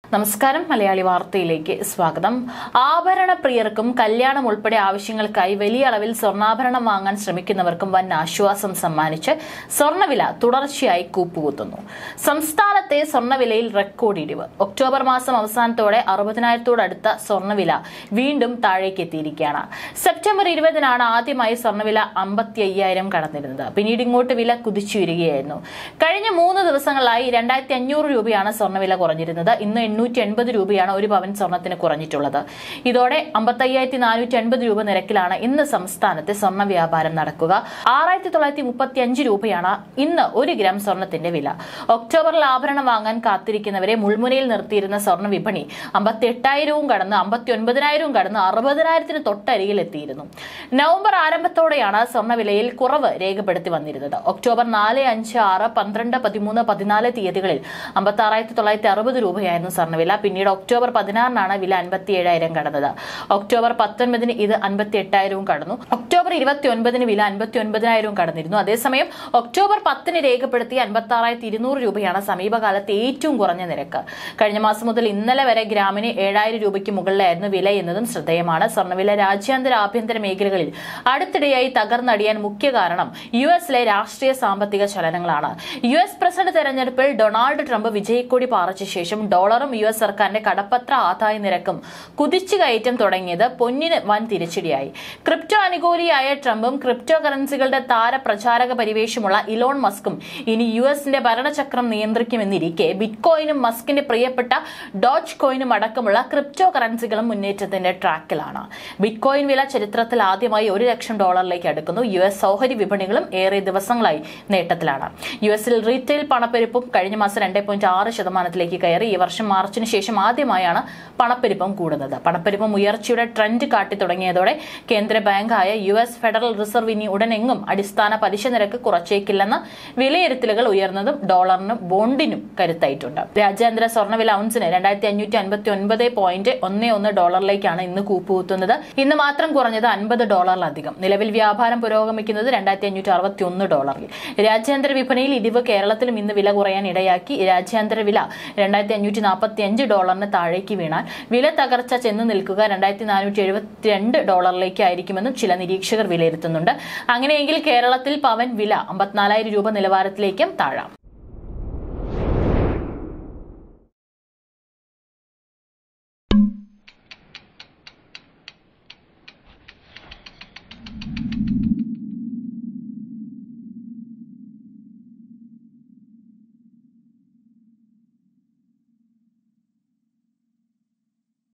നമസ്കാരം മലയാളി വാർത്തയിലേക്ക് സ്വാഗതം ആഭരണ പ്രിയർക്കും കല്യാണം ഉൾപ്പെടെ ആവശ്യങ്ങൾക്കായി വലിയ അളവിൽ സ്വർണ്ണാഭരണം വാങ്ങാൻ ശ്രമിക്കുന്നവർക്കും വൻ ആശ്വാസം സമ്മാനിച്ച് സ്വർണ്ണവില തുടർച്ചയായി കൂപ്പുകുത്തുന്നു സംസ്ഥാനത്തെ സ്വർണ്ണവിലയിൽ റെക്കോർഡ് ഇടിവ് ഒക്ടോബർ മാസം അവസാനത്തോടെ അറുപതിനായിരത്തോടടുത്ത സ്വർണ്ണവില വീണ്ടും താഴേക്ക് എത്തിയിരിക്കുകയാണ് സെപ്റ്റംബർ ഇരുപതിനാണ് ആദ്യമായി സ്വർണ്ണവില അമ്പത്തി അയ്യായിരം കടന്നിരുന്നത് പിന്നീട് ഇങ്ങോട്ട് വില കുതിച്ചുയരുകയായിരുന്നു കഴിഞ്ഞ മൂന്ന് ദിവസങ്ങളായി രണ്ടായിരത്തി അഞ്ഞൂറ് രൂപയാണ് സ്വർണ്ണവില കുറഞ്ഞിരുന്നത് ഇന്ന് എണ്ണൂറ്റി എൺപത് രൂപയാണ് ഒരു പവൻ സ്വർണ്ണത്തിന് കുറഞ്ഞിട്ടുള്ളത് ഇതോടെ അമ്പത്തയ്യായിരത്തി നാനൂറ്റി എൺപത് രൂപ നിരക്കിലാണ് ഇന്ന് സംസ്ഥാനത്തെ സ്വർണ്ണ വ്യാപാരം നടക്കുക ആറായിരത്തി തൊള്ളായിരത്തി മുപ്പത്തി അഞ്ച് രൂപയാണ് ഇന്ന് ഒരു ഗ്രാം സ്വർണ്ണത്തിന്റെ വില ഒക്ടോബറിൽ ആഭരണം വാങ്ങാൻ കാത്തിരിക്കുന്നവരെ മുൾമുനയിൽ നിർത്തിയിരുന്ന സ്വർണ്ണ വിപണി അമ്പത്തി എട്ടായിരവും കടന്ന് അമ്പത്തി ഒൻപതിനായിരവും കടന്ന് അറുപതിനായിരത്തിന് തൊട്ടരികിൽ എത്തിയിരുന്നു നവംബർ ആരംഭത്തോടെയാണ് സ്വർണ്ണവിലയിൽ കുറവ് രേഖപ്പെടുത്തി വന്നിരുന്നത് ഒക്ടോബർ നാല് അഞ്ച് ആറ് പന്ത്രണ്ട് പതിമൂന്ന് പതിനാല് തീയതികളിൽ അമ്പത്തി ആറായിരത്തി തൊള്ളായിരത്തി അറുപത് രൂപയായിരുന്നു സ്വർണ്ണവില പിന്നീട് ഒക്ടോബർ പതിനാറിനാണ് വില അൻപത്തി ഏഴായിരം കടന്നത് ഒക്ടോബർ പത്തൊൻപതിന് ഇത് അൻപത്തി എട്ടായിരവും കടന്നു ഒക്ടോബർ ഇരുപത്തി ഒൻപതിന് വില അൻപത്തി ഒൻപതിനായിരവും കടന്നിരുന്നു അതേസമയം ഒക്ടോബർ പത്തിന് രേഖപ്പെടുത്തിയ അൻപത്തി ആറായിരത്തി ഇരുന്നൂറ് രൂപയാണ് സമീപകാലത്തെ ഏറ്റവും കുറഞ്ഞ നിരക്ക് കഴിഞ്ഞ മാസം മുതൽ ഇന്നലെ വരെ ഗ്രാമിന് ഏഴായിരം രൂപയ്ക്ക് മുകളിലായിരുന്നു വില എന്നതും ശ്രദ്ധേയമാണ് സ്വർണ്ണവില രാജ്യാന്തര ആഭ്യന്തര മേഖലകളിൽ അടുത്തിടെയായി തകർന്നടിയാൻ മുഖ്യ കാരണം യു എസിലെ രാഷ്ട്രീയ സാമ്പത്തിക ചലനങ്ങളാണ് യു എസ് പ്രസിഡന്റ് തെരഞ്ഞെടുപ്പിൽ ഡൊണാൾഡ് ട്രംപ് വിജയക്കൊടി പാറിച്ച ശേഷം ഡോളറും യു എസ് സർക്കാരിന്റെ കടപ്പത്ര ആദായ നിരക്കും കുതിച്ചു കയറ്റം തുടങ്ങിയത് പൊന്നിന് വൻ തിരിച്ചടിയായി ക്രിപ്റ്റോ അനുകൂലിയായ ട്രംപും ക്രിപ്റ്റോ കറൻസികളുടെ താര പ്രചാരക പരിവേഷമുള്ള ഇലോൺ മസ്കും ഇനി യു എസിന്റെ ഭരണചക്രം നിയന്ത്രിക്കുമെന്നിരിക്കെ ബിറ്റ്കോയിനും മസ്കിന്റെ പ്രിയപ്പെട്ട ഡോച്ച് കോയിനും അടക്കമുള്ള ക്രിപ്റ്റോ കറൻസികളും മുന്നേറ്റത്തിന്റെ ട്രാക്കിലാണ് ബിറ്റ്കോയിൻ വില ചരിത്രത്തിൽ ആദ്യമായി ഒരു ലക്ഷം ഡോളറിലേക്ക് അടുക്കുന്നു യു എസ് ഓഹരി വിപണികളും ഏറെ ദിവസങ്ങളായി നേട്ടത്തിലാണ് യു എസിൽ റീറ്റെയിൽ പണപ്പെരുപ്പും കഴിഞ്ഞ മാസം രണ്ട് പോയിന്റ് ആറ് ശതമാനത്തിലേക്ക് കയറി ഈ വർഷം മാർച്ചിന് ശേഷം ആദ്യമായാണ് പണപ്പെരുപ്പം കൂടുന്നത് പണപ്പെരുപ്പം ഉയർച്ചയുടെ ട്രെൻഡ് കാട്ടി തുടങ്ങിയതോടെ കേന്ദ്ര ബാങ്കായ യു എസ് ഫെഡറൽ റിസർവ് ഇനി ഉടനെങ്ങും അടിസ്ഥാന പലിശ നിരക്ക് കുറച്ചേക്കില്ലെന്ന വിലയിരുത്തലുകൾ ഉയർന്നതും ഡോളറിനും ബോണ്ടിനും കരുത്തായിട്ടുണ്ട് രാജ്യാന്തര സ്വർണ്ണവില ഔൺസിന് രണ്ടായിരത്തി അഞ്ഞൂറ്റി അൻപത്തി ഒൻപത് പോയിന്റ് ഒന്ന് ഒന്ന് ഡോളറിലേക്കാണ് ഇന്ന് കൂപ്പുകുത്തുന്നത് ഇന്ന് മാത്രം കുറഞ്ഞത് അൻപത് ഡോളറിലധികം നിലവിൽ വ്യാപാരം പുരോഗമിക്കുന്നത് രണ്ടായിരത്തി അഞ്ഞൂറ്റി അറുപത്തി ഒന്ന് ഡോളറിൽ രാജ്യാന്തര വിപണിയിൽ ഇടിവ് കേരളത്തിലും ഇന്ന് വില കുറയാൻ ഇടയാക്കി രാജ്യാന്തര വില രണ്ടായിരത്തി അഞ്ഞൂറ്റി നാൽപ്പത്തി അഞ്ച് ഡോളറിന് താഴേക്ക് വീണാൽ വില തകർച്ച ചെന്ന് നിൽക്കുക രണ്ടായിരത്തി നാനൂറ്റി എഴുപത്തിരണ്ട് ഡോളറിലേക്ക് ആയിരിക്കുമെന്നും ചില നിരീക്ഷകർ വിലയിരുത്തുന്നുണ്ട് അങ്ങനെയെങ്കിൽ കേരളത്തിൽ പവൻ വില അമ്പത്തിനാലായിരം രൂപ നിലവാരത്തിലേക്കും താഴാം